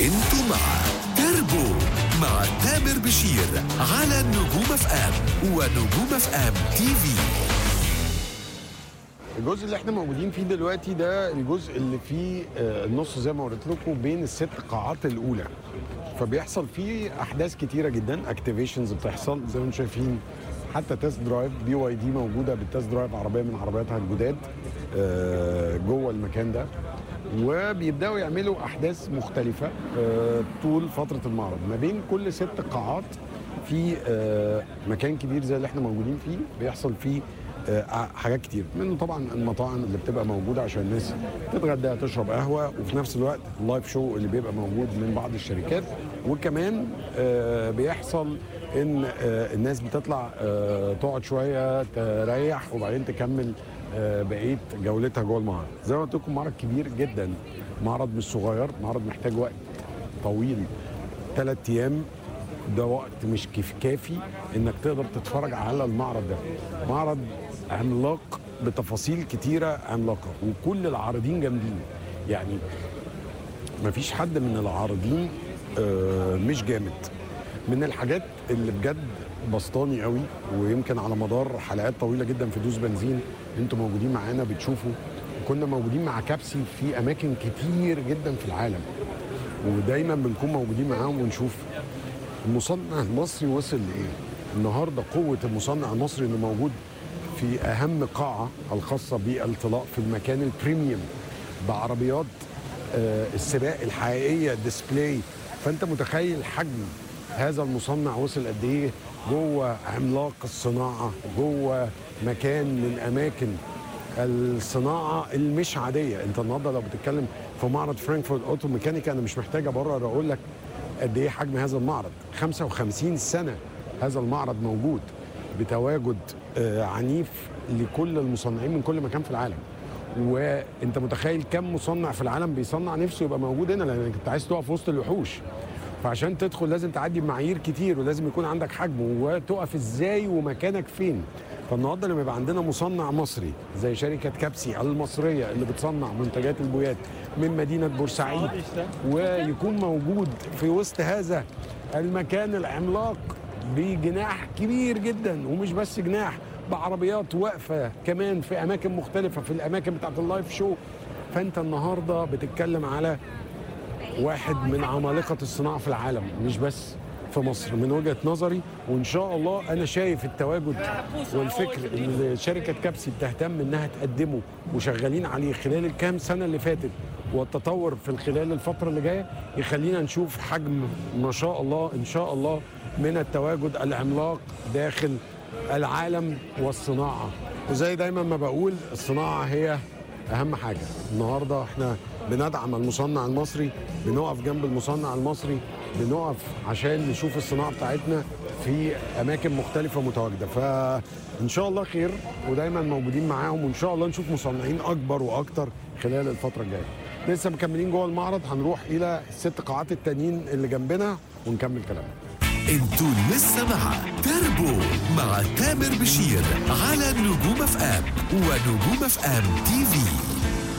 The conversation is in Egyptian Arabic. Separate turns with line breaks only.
انتوا مع تربو مع تامر بشير على نجوم اف ام ونجوم اف ام تي في
الجزء اللي احنا موجودين فيه دلوقتي ده الجزء اللي فيه آه، النص زي ما قلت لكم بين الست قاعات الاولى فبيحصل فيه احداث كتيره جدا اكتيفيشنز بتحصل زي ما انتم شايفين حتى تيست درايف بي واي دي موجوده بالتيست درايف عربيه من عربياتها الجداد آه، جوه المكان ده وبيبداوا يعملوا احداث مختلفه آه، طول فتره المعرض ما بين كل ست قاعات في آه، مكان كبير زي اللي احنا موجودين فيه بيحصل فيه آه، حاجات كتير منه طبعا المطاعم اللي بتبقى موجوده عشان الناس تتغدى تشرب قهوه وفي نفس الوقت اللايف شو اللي بيبقى موجود من بعض الشركات وكمان آه، بيحصل ان آه، الناس بتطلع آه، تقعد شويه تريح وبعدين تكمل آه، بقيه جولتها جوه المعرض زي ما قلت لكم معرض كبير جدا معرض مش صغير معرض محتاج وقت طويل ثلاث ايام ده وقت مش كيف كافي انك تقدر تتفرج على المعرض ده معرض عملاق بتفاصيل كتيره عملاقه وكل العارضين جامدين يعني مفيش حد من العارضين آه، مش جامد من الحاجات اللي بجد بسطاني قوي ويمكن على مدار حلقات طويله جدا في دوس بنزين انتوا موجودين معانا بتشوفوا كنا موجودين مع كابسي في اماكن كتير جدا في العالم ودايما بنكون موجودين معاهم ونشوف المصنع المصري وصل لايه النهارده قوه المصنع المصري اللي موجود في اهم قاعه الخاصه بالطلاق في المكان البريميوم بعربيات آه، السباق الحقيقيه ديسبلاي فانت متخيل حجم هذا المصنع وصل قد ايه جوه عملاق الصناعه جوه مكان من اماكن الصناعه المش عاديه انت النهارده لو بتتكلم في معرض فرانكفورت اوتو ميكانيكا انا مش محتاج ابرر اقول لك قد ايه حجم هذا المعرض 55 سنه هذا المعرض موجود بتواجد آه، عنيف لكل المصنعين من كل مكان في العالم وانت متخيل كم مصنع في العالم بيصنع نفسه يبقى موجود هنا لانك انت عايز تقف وسط الوحوش فعشان تدخل لازم تعدي بمعايير كتير ولازم يكون عندك حجم وتقف ازاي ومكانك فين فالنهارده لما يبقى عندنا مصنع مصري زي شركه كابسي المصريه اللي بتصنع منتجات البويات من مدينه بورسعيد ويكون موجود في وسط هذا المكان العملاق بجناح كبير جدا ومش بس جناح بعربيات واقفه كمان في اماكن مختلفه في الاماكن بتاعت اللايف شو فانت النهارده بتتكلم على واحد من عمالقه الصناعه في العالم مش بس في مصر من وجهه نظري وان شاء الله انا شايف التواجد والفكر اللي شركه كابسي بتهتم انها تقدمه وشغالين عليه خلال الكام سنه اللي فاتت والتطور في خلال الفتره اللي جايه يخلينا نشوف حجم ما شاء الله ان شاء الله من التواجد العملاق داخل العالم والصناعه وزي دايما ما بقول الصناعه هي اهم حاجه النهارده احنا بندعم المصنع المصري بنقف جنب المصنع المصري بنقف عشان نشوف الصناعه بتاعتنا في اماكن مختلفه متواجده فان شاء الله خير ودايما موجودين معاهم وان شاء الله نشوف مصنعين اكبر واكتر خلال الفتره الجايه لسه مكملين جوه المعرض هنروح الى الست قاعات التانيين اللي جنبنا ونكمل كلامنا
انتوا لسه مع تربو مع تامر بشير على نجوم اف ام ونجوم اف ام تي في